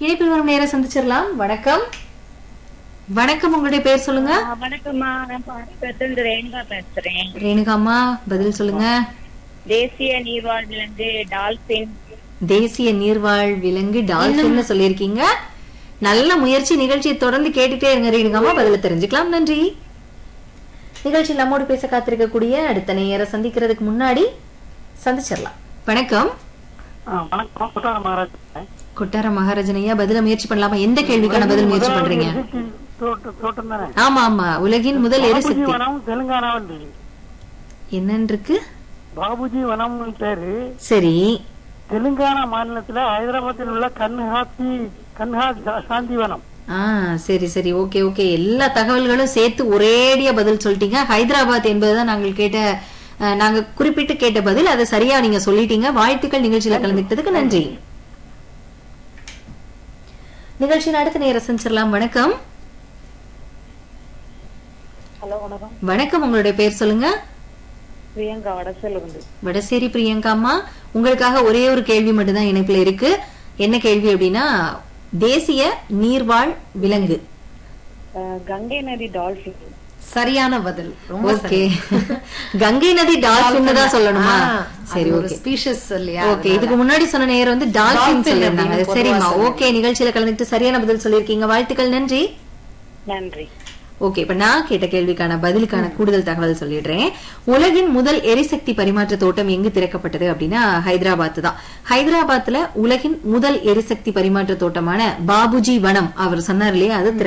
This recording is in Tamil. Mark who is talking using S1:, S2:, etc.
S1: இணைப்பில் வரும் நேரம் சந்திச்சிடலாம் வணக்கம் வணக்கம் உங்களுடைய பேர் சொல்லுங்க
S2: ஆ, வணக்கம்மா நான் பாண்டிபத்திலிருந்து ரேணுகா பேசுறேன்
S1: ரேணுகா அம்மா பதில் சொல்லுங்க
S2: தேசிய நீர்வாழ் விலங்கு டால்பின்
S1: தேசிய நீர்வாழ் விலங்கு டால்பின்னு சொல்லியிருக்கீங்க நல்ல முயற்சி நிகழ்ச்சியை தொடர்ந்து கேட்டுட்டே இருங்க ரேணுகாமா பதில தெரிஞ்சுக்கலாம் நன்றி நிகழ்ச்சியில் நம்மோடு பேச காத்திருக்கக்கூடிய அடுத்த நேர சந்திக்கிறதுக்கு முன்னாடி சந்திச்சிடலாம் வணக்கம்
S3: ஆ, வணக்கம் கொட்டார மகாராஜ்
S1: கொட்டார மகாராஜன் ஐயா பதில முயற்சி பண்ணலாமா எந்த கேள்விக்கான பதில் முயற்சி பண்றீங்க
S3: தோட்டம் தோட்டம் தானே
S1: ஆமா ஆமா உலகின் முதல்
S3: பாபுஜி
S1: எரிசக்தி
S3: வனம் தெலுங்கானாவில் இருக்கு.
S1: என்னன்னு இருக்கு
S3: பாபுஜி வனம்னு பேரு
S1: சரி
S3: தெலுங்கானா மாநிலத்துல ஹைதராபாத்தில் உள்ள கன்ஹாத்தி கன்ஹா சா- சாந்தி வனம்
S1: ஆ சரி சரி ஓகே ஓகே எல்லா தகவல்களும் சேர்த்து ஒரேடியா பதில் சொல்லிட்டீங்க ஹைதராபாத் என்பதுதான் நாங்கள் கேட்ட அஹ், நாங்க குறிப்பிட்டு கேட்ட பதில் அதை சரியா நீங்க சொல்லிட்டீங்க வாழ்த்துக்கள் நிகழ்ச்சியில கலந்துக்கிட்டதுக்கு நன்றி நிகழ்ச்சியின் அடுத்த நேரம் செஞ்சிடலாம் வணக்கம்
S2: ஹலோ வணக்கம்
S1: வணக்கம் உங்களுடைய பேர் சொல்லுங்க
S2: பிரியங்கா வடசேலிருந்து
S1: வடசேரி பிரியங்கா அம்மா உங்களுக்காக ஒரே ஒரு கேள்வி மட்டும்தான் இணைப்புல இருக்கு என்ன கேள்வி அப்படின்னா தேசிய நீர்வாழ் விலங்கு
S2: கங்கை நதி டால்பின்
S4: சரியான பதில் ரொம்ப
S1: ஓகே கங்கை நதி டால்பின் தான் சொல்லணுமா சரி
S4: ஒரு
S1: ஓகே
S4: ஸ்பீஷஸ் இல்லையா
S1: ஓகே இதுக்கு முன்னாடி சொன்ன நேரம் வந்து டால்பின்
S4: Dolphin
S1: சொல்லிருந்தாங்க
S4: அப்படின்னு
S1: சரிம்மா
S4: பொதுவா
S1: ஓகே நிகழ்ச்சியில கலந்துட்டு சரியான பதில் சொல்லியிருக்கீங்க வாழ்த்துக்கள் நன்றி
S2: நன்றி
S1: ஓகே இப்ப நான் கேட்ட கேள்விக்கான பதிலுக்கான கூடுதல் தகவல் சொல்லிடுறேன் உலகின் முதல் எரிசக்தி பரிமாற்ற தோட்டம் எங்கு திறக்கப்பட்டது அப்படின்னா ஹைதராபாத் தான் ஹைதராபாத்ல உலகின் முதல் எரிசக்தி பரிமாற்ற தோட்டமான பாபுஜி வனம் அவர் சொன்னார் இல்லையா அது